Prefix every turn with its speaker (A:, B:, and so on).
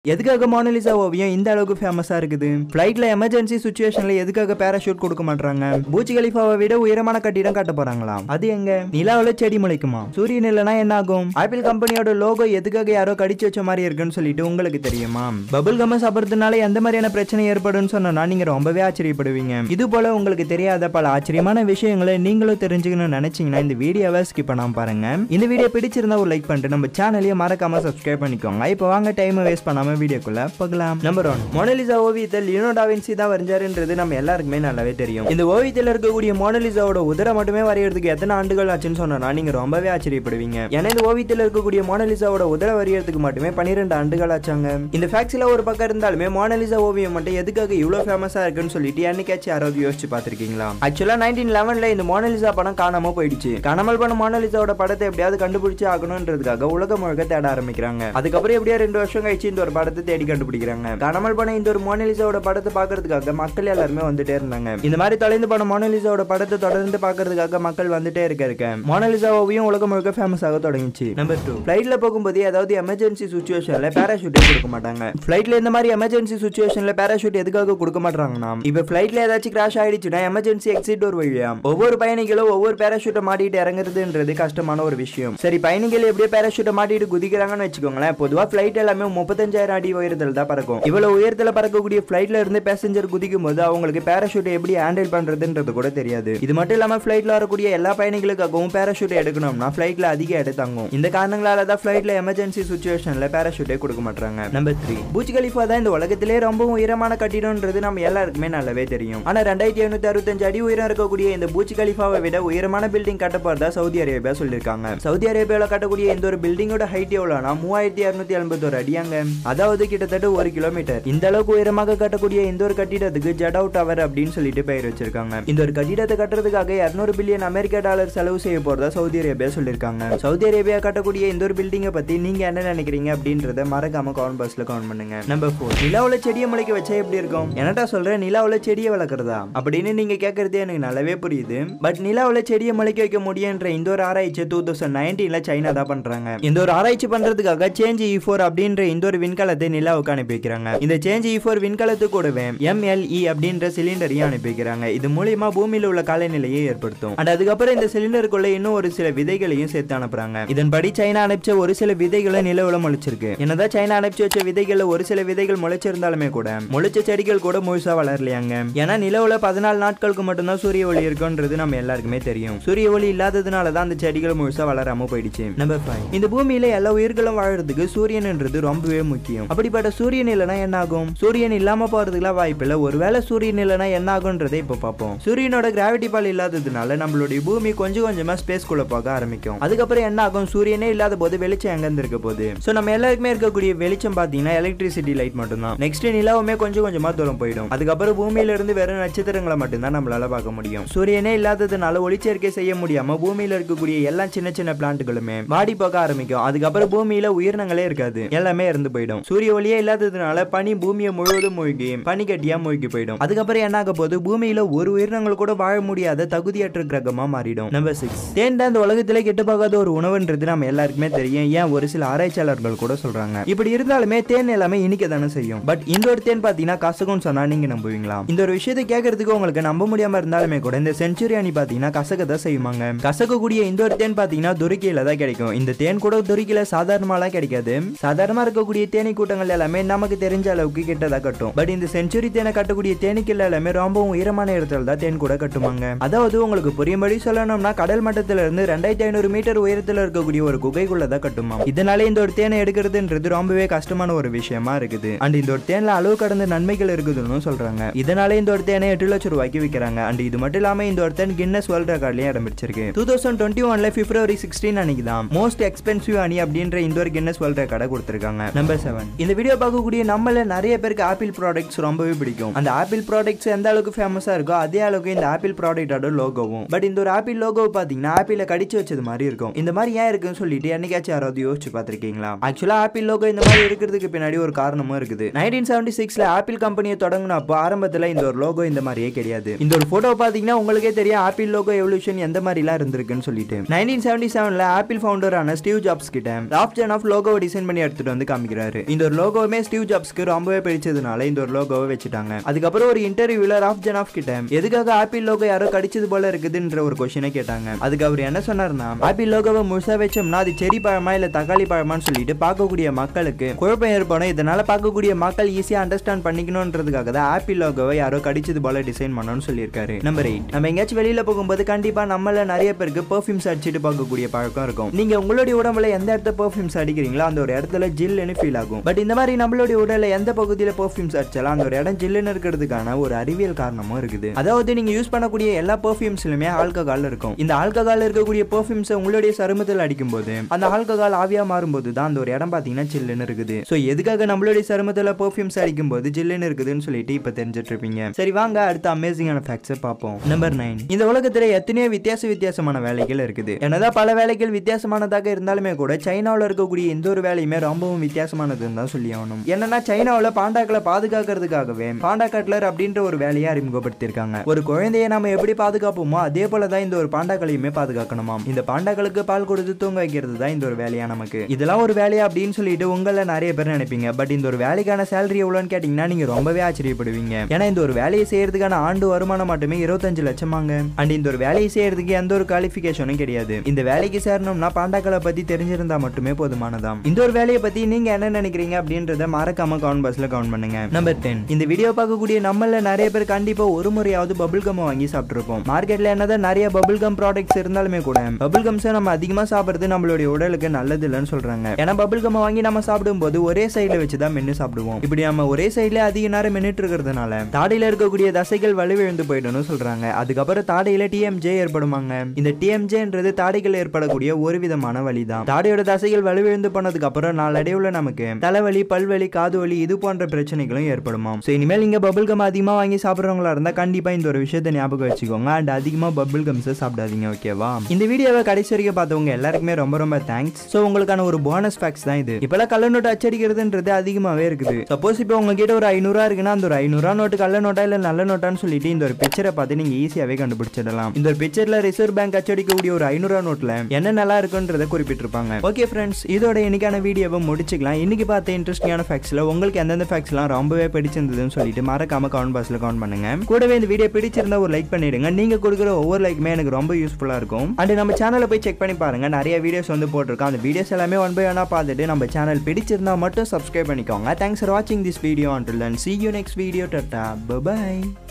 A: எதுக்காக மோனலிசா ஓவியம் இந்த அளவுக்கு ஃபேமஸா இருக்குது ஃபிளைட்ல எமர்ஜென்சி சுச்சுவேஷன்ல எதுக்காக பேராஷூட் கொடுக்க மாட்டாங்க பூச்சி கலிஃபாவை விட உயரமான கட்டிடம் கட்ட போறாங்களாம் அது எங்க நிலாவுல செடி முளைக்குமா சூரியன் இல்லைன்னா என்ன ஆகும் ஆப்பிள் கம்பெனியோட லோகோ எதுக்காக யாரோ கடிச்சு வச்ச மாதிரி இருக்குன்னு சொல்லிட்டு உங்களுக்கு தெரியுமா பபுள் கம்ம சாப்பிட்றதுனால எந்த மாதிரியான பிரச்சனை ஏற்படும்னு சொன்னா நீங்க ரொம்பவே ஆச்சரியப்படுவீங்க இது போல உங்களுக்கு தெரியாத பல ஆச்சரியமான விஷயங்களை நீங்களும் தெரிஞ்சுக்கணும்னு நினைச்சீங்கன்னா இந்த வீடியோவை ஸ்கிப் பண்ணாம பாருங்க இந்த வீடியோ பிடிச்சிருந்தா ஒரு லைக் பண்ணிட்டு நம்ம சேனலையும் மறக்காம சப்ஸ்கிரைப் பண்ணிக்கோங்க இப்போ வாங்க டைம் வேஸ்ட் பண்ணாம வீடியோக்குள்ள போகலாம் நம்பர் ஒன் மோனலிசா ஓவியத்தை லியோனோ டாவின்சி தான் வரைஞ்சாருன்றது நம்ம எல்லாருக்குமே நல்லாவே தெரியும் இந்த ஓவியத்தில் இருக்கக்கூடிய மோனலிசாவோட உதர மட்டுமே வரையறதுக்கு எத்தனை ஆண்டுகள் ஆச்சுன்னு சொன்னா நீங்க ரொம்பவே ஆச்சரியப்படுவீங்க ஏன்னா இந்த ஓவியத்தில் இருக்கக்கூடிய மோனலிசாவோட உதர வரையறதுக்கு மட்டுமே பன்னிரெண்டு ஆண்டுகள் ஆச்சாங்க இந்த ஃபேக்ஸ்ல ஒரு பக்கம் இருந்தாலுமே மோனலிசா ஓவியம் மட்டும் எதுக்காக இவ்வளவு ஃபேமஸா இருக்குன்னு சொல்லிட்டு என்னைக்காச்சும் யாராவது யோசிச்சு பார்த்திருக்கீங்களா ஆக்சுவலா நைன்டீன் லெவன்ல இந்த மோனலிசா படம் காணாம போயிடுச்சு காணாமல் பண்ண மோனலிசாவோட படத்தை எப்படியாவது கண்டுபிடிச்சு ஆகணும்ன்றதுக்காக உலகம் முழுக்க தேட ஆரம்பிக்கிறாங்க அதுக்கப்புறம் எப்படியா ரெண்டு வருஷம் கழிச்சு இந்த ஒரு படத்தை தேடி கண்டுபிடிக்கிறாங்க காணாமல் பண்ண இந்த ஒரு மோனலிசாவோட படத்தை பார்க்கறதுக்காக மக்கள் எல்லாருமே வந்துட்டே இருந்தாங்க இந்த மாதிரி தொலைந்து போன மோனலிசாவோட படத்தை தொடர்ந்து பார்க்கறதுக்காக மக்கள் வந்துட்டே இருக்க இருக்க மோனலிசா ஓவியம் உலகம் முழுக்க ஃபேமஸ் ஆக தொடங்கிச்சு நம்பர் டூ ஃபிளைட்ல போகும்போது ஏதாவது எமர்ஜென்சி சுச்சுவேஷன்ல பேராஷூட்டே கொடுக்க மாட்டாங்க ஃபிளைட்ல இந்த மாதிரி எமர்ஜென்சி சுச்சுவேஷன்ல பேராஷூட் எதுக்காக கொடுக்க மாட்டாங்கன்னா இப்ப ஃபிளைட்ல ஏதாச்சும் கிராஷ் ஆயிடுச்சுன்னா எமர்ஜென்சி எக்ஸிட் ஒரு வழியா ஒவ்வொரு பயணிகளும் ஒவ்வொரு பேராஷூட்டை மாட்டிட்டு இறங்குறதுன்றது கஷ்டமான ஒரு விஷயம் சரி பயணிகள் எப்படியோ பேராஷூட்டை மாட்டிட்டு குதிக்கிறாங்கன்னு வச்சுக்கோங்களேன் பொதுவா ஃபிளைட் எல்லாமே முப்பத்தஞ்சாயிரம் அடி உயரத்தில் தான் பறக்கும் இவ்வளவு உயரத்துல பறக்கக்கூடிய ஃபிளைட்ல இருந்து பேசஞ்சர் குதிக்கும் போது அவங்களுக்கு பேராஷூட் எப்படி ஹேண்டில் பண்றதுன்றது கூட தெரியாது இது மட்டும் இல்லாம ஃபிளைட்ல வரக்கூடிய எல்லா பயணிகளுக்காகவும் பேராஷூட் எடுக்கணும்னா ஃபிளைட்ல அதிக இடம் தங்கும் இந்த காரணங்களால தான் ஃபிளைட்ல எமர்ஜென்சி சுச்சுவேஷன்ல பேராஷூட்டே கொடுக்க மாட்டாங்க நம்பர் த்ரீ பூஜ் கலிஃபா தான் இந்த உலகத்திலே ரொம்பவும் உயரமான கட்டிடம்ன்றது நம்ம எல்லாருக்குமே நல்லாவே தெரியும் ஆனா ரெண்டாயிரத்தி எழுநூத்தி அறுபத்தஞ்சு அடி உயரம் இருக்கக்கூடிய இந்த பூஜ் கலிஃபாவை விட உயரமான பில்டிங் கட்ட போறதா சவுதி அரேபியா சொல்லியிருக்காங்க சவுதி அரேபியாவில் கட்டக்கூடிய இந்த ஒரு பில்டிங்கோட ஹைட் எவ்வளோனா மூவாயிரத்தி இரநூத்தி எண்பத்தோரு அடியாங்க அதாவது கிட்டத்தட்ட ஒரு கிலோமீட்டர் இந்த அளவுக்கு உயரமாக கட்டக்கூடிய இந்த ஒரு கட்டிடத்துக்கு ஜடவு டவர் அப்படின்னு சொல்லிட்டு பெயர் வச்சிருக்காங்க இந்த ஒரு கட்டிடத்தை கட்டுறதுக்காக இருநூறு பில்லியன் அமெரிக்க டாலர் செலவு செய்ய போறதா சவுதி அரேபியா சொல்லியிருக்காங்க சவுதி அரேபியா கட்டக்கூடிய இந்த ஒரு பில்டிங்கை பத்தி நீங்க என்ன நினைக்கிறீங்க அப்படின்றத மறக்காம கவுண்ட் பாக்ஸ்ல கவுண்ட் பண்ணுங்க நம்பர் ஃபோர் நிலாவுல செடியை முளைக்க வச்சா எப்படி இருக்கும் என்னடா சொல்றேன் நிலாவுல செடியை வளர்க்குறதா அப்படின்னு நீங்க கேட்கறது எனக்கு நல்லாவே புரியுது பட் நிலாவுல செடியை முளைக்க வைக்க முடியுன்ற இந்த ஒரு ஆராய்ச்சி டூ தௌசண்ட் நைன்டீன்ல சைனா தான் பண்றாங்க இந்த ஒரு ஆராய்ச்சி பண்றதுக்காக சேஞ்ச் இ ஃபோர் அப்படின்ற இந்த ஒரு விண்கலத்தை நிலாவுக்கு அனுப்பி வைக்கிறாங்க இந்த சேஞ்ச் இ ஃபோர் விண்கலத்து கூடவே எம்எல்இ அப்படின்ற சிலிண்டரையும் அனுப்பி வைக்கிறாங்க இது மூலியமா பூமியில உள்ள காலநிலையை ஏற்படுத்தும் அண்ட் அதுக்கப்புறம் இந்த சிலிண்டருக்குள்ள இன்னும் ஒரு சில விதைகளையும் சேர்த்து அனுப்புறாங்க இதன்படி சைனா அனுப்பிச்ச ஒரு சில விதைகளை நிலவுல முளைச்சிருக்கு என்னதான் சைனா அனுப்பிச்சு வச்ச விதைகள்ல ஒரு சில விதைகள் முளைச்சிருந்தாலுமே கூட முளைச்ச செடிகள் கூட முழுசா வளரலையாங்க ஏன்னா நிலவுல பதினாலு நாட்களுக்கு மட்டும்தான் சூரிய ஒளி இருக்குன்றது நம்ம எல்லாருக்குமே தெரியும் சூரிய ஒளி இல்லாததுனால தான் அந்த செடிகள் முழுசா வளராம போயிடுச்சு நம்பர் ஃபைவ் இந்த பூமியில எல்லா உயிர்களும் வாழறதுக்கு சூரியன்ன்றது ரொம்பவே முக்கியம் அப்படிப்பட்ட சூரியன் இல்லைன்னா என்ன ஆகும் சூரியன் இல்லாம போறதுக்குலாம் வாய்ப்பில்லை ஒருவேளை சூரியன் இல்லைன்னா என்ன ஆகுன்றதை இப்போ பார்ப்போம் சூரியனோட கிராவிட்டி பால் இல்லாததுனால நம்மளுடைய பூமி கொஞ்சம் கொஞ்சமா ஸ்பேஸ் குள்ள போக ஆரம்பிக்கும் அதுக்கப்புறம் என்ன ஆகும் சூரியனே இல்லாத போது வெளிச்சம் எங்க இருந்து இருக்க போகுது சோ நம்ம எல்லாருக்குமே இருக்கக்கூடிய வெளிச்சம் பாத்தீங்கன்னா எலக்ட்ரிசிட்டி லைட் மட்டும்தான் நெக்ஸ்ட் நிலாவுமே கொஞ்சம் கொஞ்சமா தூரம் போயிடும் அதுக்கப்புறம் பூமியில இருந்து வெறும் நட்சத்திரங்களை மட்டும்தான் நம்மளால பார்க்க முடியும் சூரியனே இல்லாததுனால ஒளிச்சேர்க்கை செய்ய முடியாம பூமியில இருக்கக்கூடிய எல்லா சின்ன சின்ன பிளான்ட்டுகளுமே வாடி போக ஆரம்பிக்கும் அதுக்கப்புறம் பூமியில உயிரினங்களே இருக்காது எல்லாமே இறந்து போயிடும் சூரிய ஒளியே இல்லாததுனால பனி பூமியை முழுவதும் மூழ்கி பனிக்கட்டியா மூழ்கி போயிடும் அதுக்கப்புறம் என்ன ஆக போகுது பூமியில ஒரு உயிரினங்கள் கூட வாழ முடியாத தகுதியற்ற கிரகமா மாறிடும் நம்பர் சிக்ஸ் தேன் தான் இந்த உலகத்திலே கெட்டு போகாத ஒரு உணவுன்றது நம்ம எல்லாருக்குமே தெரியும் ஏன் ஒரு சில ஆராய்ச்சியாளர்கள் கூட சொல்றாங்க இப்படி இருந்தாலுமே தேன் எல்லாமே இனிக்க தானே செய்யும் பட் இந்த ஒரு தேன் பாத்தீங்கன்னா கசகும்னு சொன்னா நீங்க நம்புவீங்களா இந்த ஒரு விஷயத்தை கேட்கறதுக்கு உங்களுக்கு நம்ப முடியாம இருந்தாலுமே கூட இந்த செஞ்சுரி அணி பாத்தீங்கன்னா கசக தான் செய்வாங்க கசக்கக்கூடிய இந்த ஒரு தேன் பாத்தீங்கன்னா துருக்கியில தான் கிடைக்கும் இந்த தேன் கூட துருக்கியில சாதாரணமாலாம் கிடைக்காது சாதாரணமா இருக்கக்கூடிய தேனீ கூட்டங்கள் எல்லாமே நமக்கு தெரிஞ்ச அளவுக்கு கிட்டதா கட்டும் பட் இந்த செஞ்சுரி தேனை கட்டக்கூடிய தேனீக்கள் எல்லாமே ரொம்பவும் உயரமான இடத்துல தான் தேன் கூட கட்டுவாங்க அதாவது உங்களுக்கு புரியும்படி சொல்லணும்னா கடல் மட்டத்துல இருந்து ரெண்டாயிரத்தி ஐநூறு மீட்டர் உயரத்துல இருக்கக்கூடிய ஒரு குகைக்குள்ள தான் கட்டுமா இதனால இந்த ஒரு தேனை எடுக்கிறதுன்றது ரொம்பவே கஷ்டமான ஒரு விஷயமா இருக்குது அண்ட் இந்த ஒரு தேன்ல அளவு கடந்த நன்மைகள் இருக்குதுன்னு சொல்றாங்க இதனால இந்த ஒரு தேனை எட்டு லட்சம் ரூபாய்க்கு விற்கிறாங்க அண்ட் இது மட்டும் இல்லாம இந்த ஒரு தேன் கின்னஸ் வேர்ல்ட் ரெக்கார்ட்லயும் இடம் பிடிச்சிருக்கு டூ தௌசண்ட் டுவெண்ட்டி ஒன்ல பிப்ரவரி சிக்ஸ்டீன் அன்னைக்கு தான் மோஸ்ட் எக்ஸ்பென்சிவ் அணி அப்படின்ற இந்த ஒரு கின்னஸ் வேர்ல்ட் ரெக்கார்டை கொடுத்திருக்காங்க நம்பர் செவன் இந்த வீடியோ பார்க்கக்கூடிய நம்மள நிறைய பேருக்கு ஆப்பிள் ப்ராடக்ட்ஸ் ரொம்பவே பிடிக்கும் அந்த ஆப்பிள் ப்ராடக்ட்ஸ் எந்த அளவுக்கு ஃபேமஸா இருக்கோ அதே அளவுக்கு இந்த ஆப்பிள் ப்ராடக்டோட லோகோவும் பட் இந்த ஒரு ஆப்பிள் லோகோ பாத்தீங்கன்னா ஆப்பிள கடிச்சு வச்சது மாதிரி இருக்கும் இந்த மாதிரி ஏன் இருக்குன்னு சொல்லிட்டு என்னைக்காச்சும் யாராவது யோசிச்சு பார்த்திருக்கீங்களா ஆக்சுவலா ஆப்பிள் லோகோ இந்த மாதிரி இருக்கிறதுக்கு பின்னாடி ஒரு காரணமும் இருக்குது நைன்டீன் செவன்டி சிக்ஸ்ல ஆப்பிள் கம்பெனியை தொடங்கினப்போ ஆரம்பத்துல இந்த ஒரு லோகோ இந்த மாதிரியே கிடையாது இந்த ஒரு போட்டோ பாத்தீங்கன்னா உங்களுக்கே தெரியும் ஆப்பிள் லோகோ எவல்யூஷன் எந்த மாதிரிலாம் இருந்திருக்குன்னு சொல்லிட்டு நைன்டீன் செவன்டி செவன்ல ஆப்பிள் ஃபவுண்டரான ஸ்டீவ் ஜாப்ஸ் கிட்ட ஆப்ஷன் ஆஃப் லோகோவை டிசைன் பண்ணி எடுத்துட்டு வந்து காமிக்கிறாரு இந்த ஒரு லோகோவுமே ஸ்டீவ் ஜாப்ஸ்க்கு ரொம்பவே பிடிச்சதுனால இந்த ஒரு லோகோவை வச்சுட்டாங்க அதுக்கப்புறம் ஒரு இன்டர்வியூல ராஃப் ஜனாஃப் கிட்ட எதுக்காக ஆப்பிள் லோகோ யாரோ கடிச்சது போல இருக்குதுன்ற ஒரு கொஸ்டினை கேட்டாங்க அதுக்கு அவர் என்ன சொன்னார்னா ஆப்பிள் லோகோவை முழுசா வச்சோம்னா அது செரி பழமா இல்ல தக்காளி பழமான்னு சொல்லிட்டு பார்க்கக்கூடிய மக்களுக்கு குழப்பம் ஏற்படும் இதனால பார்க்கக்கூடிய மக்கள் ஈஸியா அண்டர்ஸ்டாண்ட் பண்ணிக்கணும்ன்றதுக்காக தான் ஆப்பிள் லோகோவை யாரோ கடிச்சது போல டிசைன் பண்ணணும்னு சொல்லியிருக்காரு நம்பர் எயிட் நம்ம எங்கேயாச்சும் வெளியில போகும்போது கண்டிப்பா நம்மள நிறைய பேருக்கு பெர்ஃப்யூம்ஸ் அடிச்சுட்டு பார்க்கக்கூடிய பழக்கம் இருக்கும் நீங்க உங்களுடைய உடம்புல எந்த இடத்த பெர்ஃப்யூம்ஸ் அடிக்கிறீங்களோ அந்த ஒரு இடத்துல ஜில்லுன்னு ஃபீல் ஆகும் பட் இந்த மாதிரி நம்மளுடைய உடல்ல எந்த பகுதியில பெர்ஃப்யூம்ஸ் அடிச்சாலும் அந்த ஒரு இடம் ஜில்லுன்னு இருக்கிறதுக்கான ஒரு அறிவியல் காரணமும் இருக்குது அதாவது நீங்க யூஸ் பண்ணக்கூடிய எல்லா பெர்ஃப்யூம்ஸ்லுமே ஆல்கஹால் இருக்கும் இந்த ஆல்கஹால் இருக்கக்கூடிய பெர்ஃப்யூம்ஸ் உங்களுடைய சருமத்தில் அடிக்கும்போது அந்த ஆல்கஹால் ஆவியா மாறும்போது தான் அந்த ஒரு இடம் பாத்தீங்கன்னா ஜில்லுன்னு இருக்குது ஸோ எதுக்காக நம்மளுடைய சருமத்தில் பெர்ஃப்யூம்ஸ் அடிக்கும்போது ஜில்லுன்னு இருக்குதுன்னு சொல்லிட்டு இப்போ தெரிஞ்சிட்டு இருப்பீங்க சரி வாங்க அடுத்த அமேசிங்கான ஃபேக்ட்ஸை பார்ப்போம் நம்பர் நைன் இந்த உலகத்துல எத்தனையோ வித்தியாச வித்தியாசமான வேலைகள் இருக்குது என்னதான் பல வேலைகள் வித்தியாசமானதாக இருந்தாலுமே கூட சைனாவில் இருக்கக்கூடிய எந்த ஒரு வேலையுமே ரொம்பவும் வித்தியாசமானதுன்னு தான் சொல்லி ஆகணும் என்னன்னா சைனாவில் பாண்டாக்களை பாதுகாக்கிறதுக்காகவே பாண்டா கட்லர் அப்படின்ற ஒரு வேலையை அறிமுகப்படுத்தியிருக்காங்க ஒரு குழந்தையை நம்ம எப்படி பாதுகாப்போமோ அதே போல தான் இந்த ஒரு பாண்டாக்களையுமே பாதுகாக்கணுமாம் இந்த பாண்டாக்களுக்கு பால் கொடுத்து தூங்க வைக்கிறது தான் இந்த ஒரு வேலையா நமக்கு இதெல்லாம் ஒரு வேலையா அப்படின்னு சொல்லிட்டு உங்கள நிறைய பேர் நினைப்பீங்க பட் இந்த ஒரு வேலைக்கான சேலரி எவ்வளோன்னு கேட்டிங்கன்னா நீங்க ரொம்பவே ஆச்சரியப்படுவீங்க ஏன்னா இந்த ஒரு வேலையை செய்யறதுக்கான ஆண்டு வருமானம் மட்டுமே இருபத்தஞ்சு லட்சமாங்க அண்ட் இந்த ஒரு வேலையை செய்யறதுக்கு எந்த ஒரு குவாலிஃபிகேஷனும் கிடையாது இந்த வேலைக்கு சேரணும்னா பாண்டாக்களை பத்தி தெரிஞ்சிருந்தா மட்டுமே போதுமானதாம் இந்த ஒரு வேலையை பத்தி நீங்க என்ன நினைக்கிறீங்க அப்படின்றத மறக்காம கவுண்ட் பஸ்ல கவுண்ட் பண்ணுங்க நம்பர் டென் இந்த வீடியோ பார்க்கக்கூடிய நம்மள நிறைய பேர் கண்டிப்பா ஒரு முறையாவது பபிள் கம் வாங்கி சாப்பிட்டுருப்போம் மார்க்கெட்ல என்னதான் நிறைய பபிள் கம் ப்ராடக்ட்ஸ் இருந்தாலுமே கூட பபிள் கம்ஸை நம்ம அதிகமா சாப்பிடுறது நம்மளுடைய உடலுக்கு நல்லது இல்லைன்னு சொல்றாங்க ஏன்னா பபிள் கம் வாங்கி நம்ம சாப்பிடும்போது ஒரே சைடுல வச்சு தான் மென்னு சாப்பிடுவோம் இப்படி நம்ம ஒரே சைடுல அதிக நேரம் மென்னுட்டு இருக்கிறதுனால தாடியில இருக்கக்கூடிய தசைகள் வலுவிழந்து போயிடும்னு சொல்றாங்க அதுக்கப்புறம் தாடையில டிஎம்ஜே ஏற்படுமாங்க இந்த டிஎம்ஜேன்றது தாடைகள் ஏற்படக்கூடிய ஒரு விதமான வலி தான் தாடையோட தசைகள் வலுவிழந்து போனதுக்கு அப்புறம் நாளடைவுல நமக்கு தலைவலி பல்வலி காது வலி இது போன்ற பிரச்சனைகளும் ஏற்படுமாம் ஸோ இனிமேல் நீங்க பபிள் கம் அதிகமா வாங்கி சாப்பிட்றவங்களா இருந்தா கண்டிப்பா இந்த ஒரு விஷயத்தை ஞாபகம் வச்சுக்கோங்க அண்ட் அதிகமா பபிள் கம்ஸை சாப்பிடாதீங்க ஓகேவா இந்த வீடியோவை கடைசி வரைக்கும் பார்த்தவங்க எல்லாருக்குமே ரொம்ப ரொம்ப தேங்க்ஸ் ஸோ உங்களுக்கான ஒரு போனஸ் ஃபேக்ஸ் தான் இது இப்பெல்லாம் கள்ள நோட்டு அச்சடிக்கிறதுன்றது அதிகமாகவே இருக்குது சப்போஸ் இப்போ உங்ககிட்ட ஒரு ஐநூறுரூவா இருக்குன்னா அந்த ஒரு ஐநூறுரூவா நோட்டு கள்ள நோட்டா இல்லை நல்ல நோட்டான்னு சொல்லிட்டு இந்த ஒரு பிக்சரை பார்த்து நீங்க ஈஸியாகவே கண்டுபிடிச்சிடலாம் இந்த ஒரு பிக்சர்ல ரிசர்வ் பேங்க் அச்சடிக்கக்கூடிய ஒரு ஐநூறுரூவா நோட்ல என்ன நல்லா இருக்குன்றதை குறிப்பிட்டிருப்பாங்க ஓகே ஃப்ரெண்ட்ஸ் இதோட இன்னைக்கான வீடியோவை முடிச்சுக்கலாம் இன்னைக்கு பார்த்த இன்ட்ரெஸ்டிங்கான ஃபேக்ஸ்ல உங்களுக்கு எந்தெந்த ஃபேக்ஸ்லாம் ரொம்பவே பிடிச்சிருந்ததுன்னு சொல்லிட்டு மறக்காம கமெண்ட் பாக்ஸ்ல கமெண்ட் பண்ணுங்க கூடவே இந்த வீடியோ பிடிச்சிருந்தா ஒரு லைக் பண்ணிடுங்க நீங்க கொடுக்குற ஒவ்வொரு லைக்குமே எனக்கு ரொம்ப யூஸ்ஃபுல்லா இருக்கும் அண்ட் நம்ம சேனலை போய் செக் பண்ணி பாருங்க நிறைய வீடியோஸ் வந்து போட்டிருக்கோம் அந்த வீடியோஸ் எல்லாமே ஒன் பை ஒன்னா பார்த்துட்டு நம்ம சேனல் பிடிச்சிருந்தா மட்டும் சப்ஸ்கிரைப் பண்ணிக்கோங்க தேங்க்ஸ் ஃபார் வாட்சிங் this video until then see you next video tata bye bye